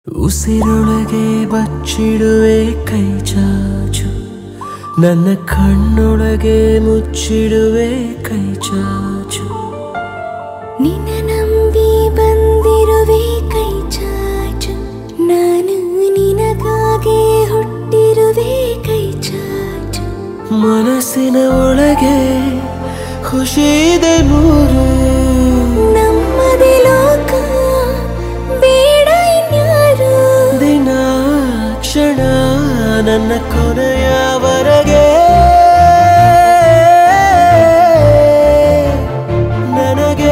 ಉಸಿರೊಳಗೆ ಬಚ್ಚಿಡುವೆ ಕೈ ಚಾಚು ನನ್ನ ಕಣ್ಣೊಳಗೆ ಮುಚ್ಚಿಡುವೆ ಕೈ ಚಾಚು ನಿನ್ನ ನಂಬಿ ಬಂದಿರುವೆ ಕೈ ಚಾಚು ನಾನು ನಿನಗಾಗೆ ಹುಟ್ಟಿರುವೆ ಕೈ ಚಾಚು ಮನಸ್ಸಿನ ಒಳಗೆ ಖುಷಿ ಇದೆ ನೂರು ನಮ್ಮದೇ ಲೋಕ ಬೇಡ ಇನ್ಯಾರು ದಿನ ಕ್ಷಣ ನನ್ನ ಕೊನೆಯವರೆಗೆ ನನಗೆ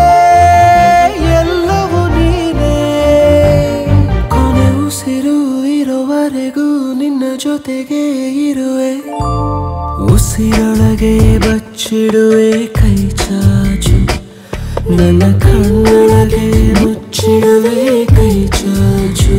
ಎಲ್ಲವೂ ನೀನೇ ಕೊನೆ ಉಸಿರು ಇರುವವರೆಗೂ ನಿನ್ನ ಜೊತೆಗೆ ಇರುವೆ ಉಸಿರೊಳಗೆ ಬಚ್ಚಿಡುವೆ ಕೈ ಚಾಚು ನನ್ನ ಕಣ್ಣೊಳಗೆ ಮುಚ್ಚಿಡುವೆ ಕೈ ಚಾಚು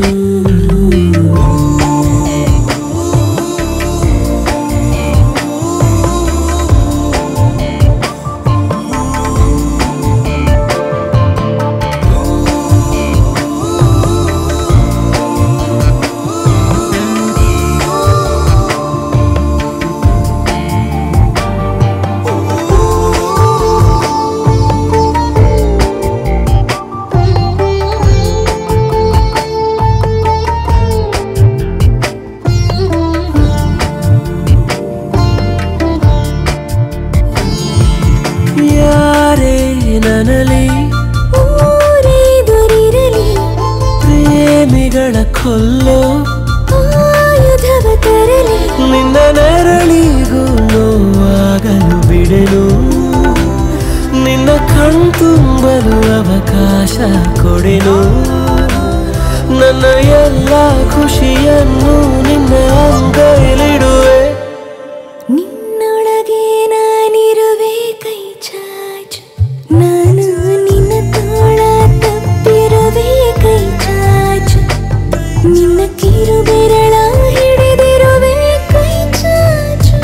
ಯಾರೇ ನನಲಿ ಊರೇ ದೊರಿರಲಿ ಪ್ರೇಮಿಗಳ ಕೊಲ್ಲೋ ಆಯುಧವ ತರಲಿ ನಿನ್ನ ನೆರಳಿಗೂ ನೋವಾಗಲು ಬಿಡೆನು ನಿನ್ನ ಕಣ್ತುಂಬಲು ಅವಕಾಶ ಕೊಡೆನು ನನ್ನ ಎಲ್ಲ ಖುಷಿಯನ್ನು ನಿನ್ನ ಅಂಗೈಲಿಡುವೆ ನಿನ್ನೊಳಗೆ ನಾನಿರುವೆ ಕೈ ಚಾಚು ನಾನು ನಿನ್ನ ತೋಳ ತಪ್ಪಿರುವೆ ಕೈ ಚಾಚು ನಿನ್ನ ಕಿರು ಬೆರಳ ಹಿಡಿದಿರುವೆ ಕೈ ಚಾಚು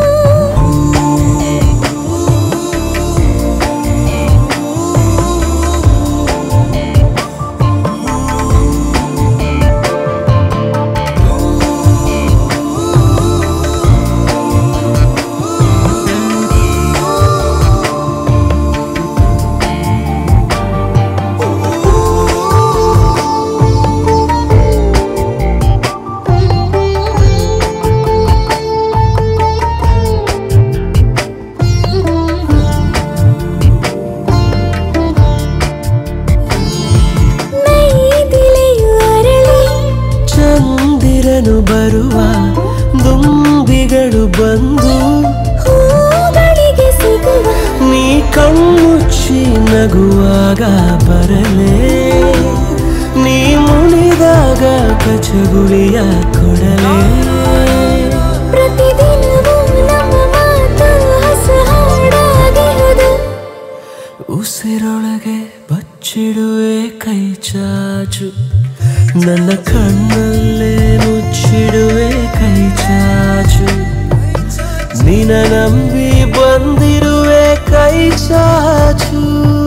ನೈದಿಲೆಯು ಅರಳಿ ಚಂದಿರನು ಬರುವ ದುಂಬಿಗಳು ಬಂದು ಹೂಗಳಿಗೆ ಸಿಗುವ ನೀ ಕಣ್ಣುಚ್ಚಿ ನಗುವಾಗ ಬರಲೇ ನೀ ಮುನಿದಾಗ ಕಚಗುಳಿಯ ಕೊಡಲೇ ಪ್ರತಿದಿನವೂ ನಮ್ಮ ಮಾತು ಹೊಸ ಹಾಡಾಗಿರುವುದು ಉಸಿರೊಳಗೆ ಬಚ್ಚಿಡುವೆ ಕೈ ಚಾಚು ನನ್ನ ಕಣ್ಣಲ್ಲೇ ಮುಚ್ಚಿಡುವೆ ಕೈ ಚಾಚು ನಿನ ನಂಬಿ ಬಂದಿರುವೆ ಕೈ ಚಾಚು